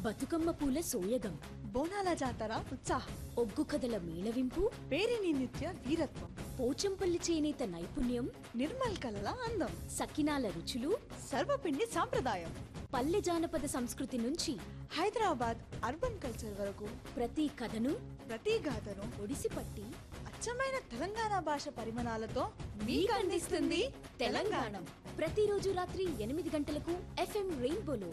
బతుకమ్మ పూల సోయగం బోనాల జాతర ఉత్సాహం ఒగ్గు కథల మేళవింపు పేరిని నిత్య వీరత్వం పోచంపల్లి చేనేత నైపుణ్యం నిర్మల్ కలల అందం సకినాల రుచులు సర్వపిండి సాంప్రదాయం పల్లె జానపద సంస్కృతి నుంచి హైదరాబాద్ అర్బన్ కల్చర్ వరకు ప్రతి కథను ప్రతి గాథను ఒడిసిపట్టి అచ్చమైన తెలంగాణ భాష పరిమాణాలతో మీకు అందిస్తుంది తెలంగాణ ప్రతిరోజు రాత్రి ఎనిమిది గంటలకు ఎఫ్ఎం రెయిన్బోలో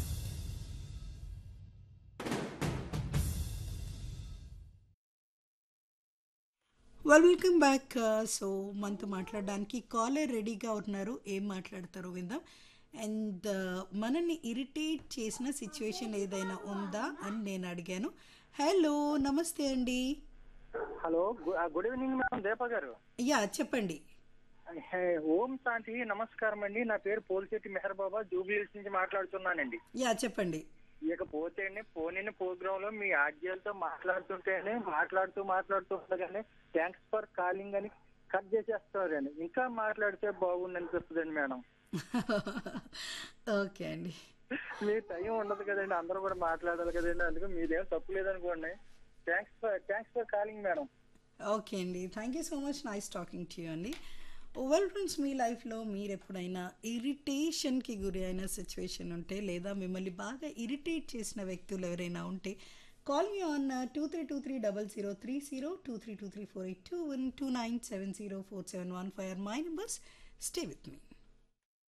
వెల్ వెల్కమ్ బ్యాక్ సో మనతో మాట్లాడడానికి కాలర్ రెడీగా ఉన్నారు ఏం మాట్లాడతారో విందాం అండ్ మనల్ని ఇరిటేట్ చేసిన సిచ్యువేషన్ ఏదైనా ఉందా అని నేను అడిగాను హలో నమస్తే అండి హలో గు- ఆ, గుడ్ ఈవినింగ్ మేడం దీప గారు యా చెప్పండి హే, ఓం శాంతి నమస్కారం అండి నా పేరు పోలిశెట్టి మెహర్ బాబా జూబ్లీహిల్స్ నుంచి మాట్లాడుతున్నానండి యా చెప్పండి ఇకపోతే అండి ఫోన్ ప్రోగ్రామ్ లో మీ ఆర్జీలతో మాట్లాడుతుంటేనే మాట్లాడుతూ మాట్లాడుతూ ఉండగానే థ్యాంక్స్ ఫర్ కాలింగ్ అని కట్ చేసేస్తారండి ఇంకా మాట్లాడితే బాగుంది అనిపిస్తుందండి మేడం ఓకే అండి మీ టైం ఉండదు కదండి అందరూ కూడా మాట్లాడాలి కదండి అందుకే మీదేం తప్పు లేదనుకోండి thanks for thanks for calling madam okay అండి thank you so much nice talking to you అండి వెల్ ఫ్రెండ్స్ మీ లైఫ్లో మీరు ఎప్పుడైనా ఇరిటేషన్కి గురి అయిన సిచ్యువేషన్ ఉంటే లేదా మిమ్మల్ని బాగా ఇరిటేట్ చేసిన వ్యక్తులు ఎవరైనా ఉంటే call me on two three two three double zero three zero two three two three four eight two one two nine seven zero four seven one five or my numbers stay with me